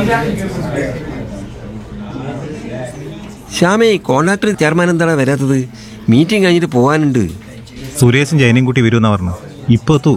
ശ്യാമേ contractor chairman എന്താണ് വരാത്തത് മീറ്റിംഗ് കഴിഞ്ഞിട്ട് പോകാനുണ്ട് സുരേഷും ജയനും കൂട്ടി വരുമെന്നാ പറഞ്ഞു ഇപ്പൊ എത്തൂ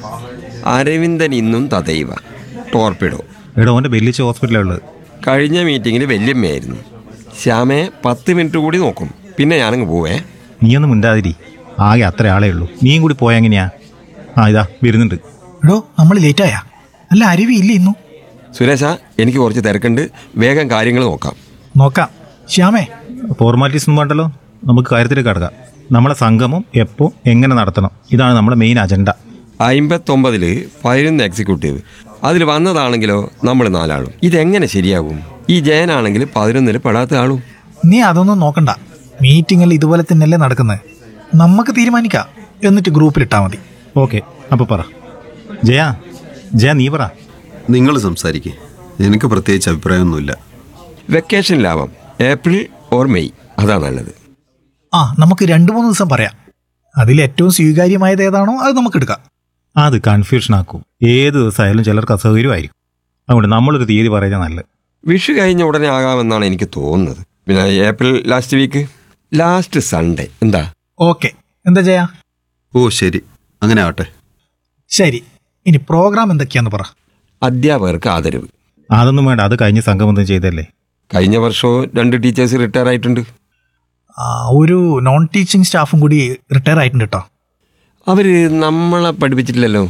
അരവിന്ദൻ ഇന്നും തതൈവ ടോർപ്പിഡോ എടാ ഓൻ്റെ ബെല്ലിച്ച് ഹോസ്പിറ്റലാണ് ഉള്ളത് കഴിഞ്ഞ മീറ്റിങ്ങിൽ വല്യമ്മയായിരുന്നു ശ്യാമയെ പത്ത് മിനിറ്റ് കൂടി നോക്കും പിന്നെ ഞാനങ്ങ് പോവേ നീയൊന്നും മിണ്ടാതിരി ആകെ അത്ര ആളേ ഉള്ളൂ നീയും കൂടി പോയാ എങ്ങനെയാ ആ ഇതാ വരുന്നുണ്ട് എടോ നമ്മൾ ലേറ്റായാ അല്ല അരുവി ഇല്ല ഇന്നു സുരേഷ എനിക്ക് കുറച്ച് തിരക്കുണ്ട് വേഗം കാര്യങ്ങൾ നോക്കാം നോക്കാം ശ്യാമേ ഫോർമാലിറ്റീസ് ഒന്നും വേണ്ടല്ലോ നമുക്ക് കാര്യത്തിലേക്ക് കടക്കാം നമ്മളെ സംഗമം എപ്പോൾ എങ്ങനെ നടത്തണം ഇതാണ് നമ്മുടെ മെയിൻ അജണ്ട അമ്പത്തൊമ്പതില് പതിനൊന്ന് എക്സിക്യൂട്ടീവ് അതിൽ വന്നതാണെങ്കിലോ നമ്മൾ നാലാളും ഇതെങ്ങനെ ശരിയാകും ഈ ജയനാണെങ്കിൽ പതിനൊന്നിൽ പെടാത്ത ആളും നീ അതൊന്നും നോക്കണ്ട മീറ്റിങ്ങിൽ ഇതുപോലെ തന്നെയല്ലേ നടക്കുന്നത് നമുക്ക് തീരുമാനിക്കാം എന്നിട്ട് ഗ്രൂപ്പിലിട്ടാൽ മതി ഓക്കെ അപ്പോൾ പറ ജയ ജയ നീ പറ നിങ്ങൾ സംസാരിക്കേ എനിക്ക് പ്രത്യേകിച്ച് അഭിപ്രായമൊന്നുമില്ല വെക്കേഷൻ ലാഭം ഏപ്രിൽ ഓർ മെയ് അതാ നല്ലത് ആ നമുക്ക് രണ്ട് മൂന്ന് ദിവസം പറയാം അതിൽ ഏറ്റവും സ്വീകാര്യമായത് ഏതാണോ അത് നമുക്ക് എടുക്കാം അത് കൺഫ്യൂഷൻ ആക്കും ഏത് ദിവസമായാലും ചിലർക്ക് അസൗകര്യമായിരിക്കും അതുകൊണ്ട് നമ്മളൊരു തീയതി പറയുന്നത് നല്ലത് വിഷു കഴിഞ്ഞ ഉടനെ ആകാമെന്നാണ് എനിക്ക് തോന്നുന്നത് പിന്നെ April last week last Sunday എന്താ ഓക്കെ എന്താ ചെയ്യാ ഓ ശരി അങ്ങനെ ആവട്ടെ ശരി ഇനി പ്രോഗ്രാം എന്തൊക്കെയാന്ന് പറ അധ്യാപകർക്ക് ആദരവ് അതൊന്നും വേണ്ട അത് കഴിഞ്ഞ് സംഗമം ചെയ്തല്ലേ കഴിഞ്ഞ വർഷവും രണ്ട് ടീച്ചേഴ്സ് റിട്ടയർ ആയിട്ടുണ്ട് ആ, ഒരു നോൺ ടീച്ചിങ് സ്റ്റാഫും കൂടി റിട്ടയർ ആയിട്ടുണ്ട് കേട്ടോ അവര് നമ്മളെ പഠിപ്പിച്ചിട്ടില്ലല്ലോ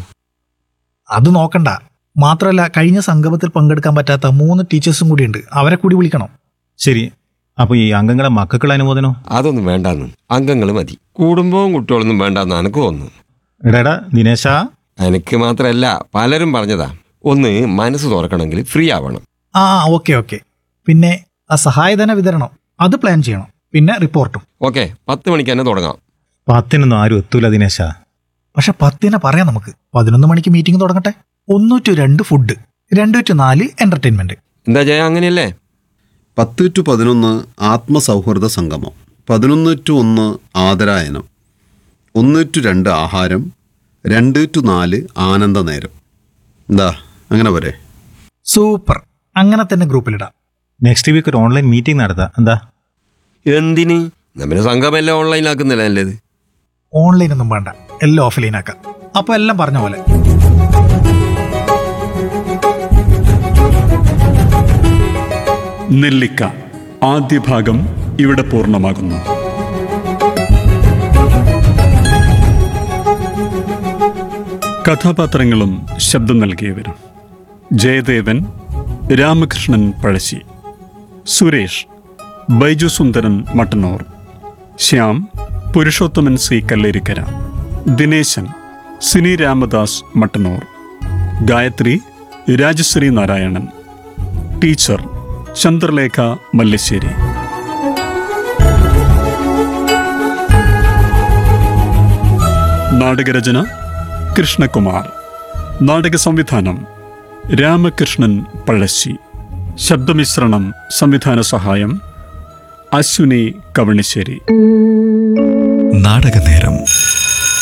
അത് നോക്കണ്ട മാത്രമല്ല കഴിഞ്ഞ സംഗമത്തിൽ പങ്കെടുക്കാൻ പറ്റാത്ത മൂന്ന് ടീച്ചേഴ്സും കൂടി ഉണ്ട് അവരെ കൂടി വിളിക്കണം ശരി അപ്പോൾ ഈ അംഗങ്ങളെ മക്കൾക്കുള്ള അനുമോദനോ അതൊന്നും വേണ്ടാന്ന് അംഗങ്ങൾ മതി കുടുംബവും കുട്ടികളൊന്നും വേണ്ടെന്ന് എനിക്ക് തോന്നുന്നു എടാ ദിനേശ എനിക്ക് മാത്രമല്ല പലരും പറഞ്ഞതാ ഒന്ന് മനസ്സ് തുറക്കണമെങ്കിൽ ഫ്രീ ആവണം ആ ഓക്കെ ഓക്കെ പിന്നെ ആ സഹായധന വിതരണം അത് പ്ലാൻ ചെയ്യണം പിന്നെ റിപ്പോർട്ടും ഓക്കെ പത്ത് മണിക്ക് തന്നെ തുടങ്ങാം പത്തിനൊന്നും ആരും എത്തൂല ദിനേശ പക്ഷെ പത്തിനെ പറയാം നമുക്ക് പതിനൊന്ന് മണിക്ക് മീറ്റിംഗ് തുടങ്ങട്ടെ ഒന്ന് ടു രണ്ട് ഫുഡ് രണ്ട് ടു നാല് എന്റർടൈൻമെന്റ് എന്താ ജയ അങ്ങനെയല്ലേ പത്ത് ടു പതിനൊന്ന് ആത്മസൗഹൃദ സംഗമം പതിനൊന്ന് ടു ഒന്ന് ആദരായനം ഒന്ന് ടു രണ്ട് ആഹാരം രണ്ട് ടു നാല് ആനന്ദ നേരം എന്താ അങ്ങനെ പോരെ സൂപ്പർ അങ്ങനെ തന്നെ ഗ്രൂപ്പിലിടാം നെക്സ്റ്റ് വീക്ക് ഒരു ഓൺലൈൻ മീറ്റിംഗ് നടത്താം എന്താ എന്തിന് നമ്മുടെ സംഘമെല്ലാം ഓൺലൈനാക്കുന്നില്ല നല്ലത് ഓൺലൈൻ ഒന്നും വേണ്ട എല്ലാം ഓഫ്ലൈൻ ആക്കാം അപ്പൊ എല്ലാം പറഞ്ഞ പോലെ നെല്ലിക്ക ആദ്യ ഭാഗം ഇവിടെ പൂർണ്ണമാകുന്നു കഥാപാത്രങ്ങളും ശബ്ദം നൽകിയവരും ജയദേവൻ രാമകൃഷ്ണൻ പഴശ്ശി സുരേഷ് ബൈജു സുന്ദരൻ മട്ടന്നൂർ ശ്യാം പുരുഷോത്തമൻ സി കല്ലേരിക്കര ദിനേശൻ സിനി രാമദാസ് മട്ടന്നൂർ ഗായത്രി രാജശ്രീ നാരായണൻ ടീച്ചർ ചന്ദ്രലേഖ മല്ലശ്ശേരി നാടകരചന കൃഷ്ണകുമാർ നാടക സംവിധാനം രാമകൃഷ്ണൻ പഴശ്ശി ശബ്ദമിശ്രണം സംവിധാന സഹായം അശ്വിനി കവണിശ്ശേരി നാടകനേരം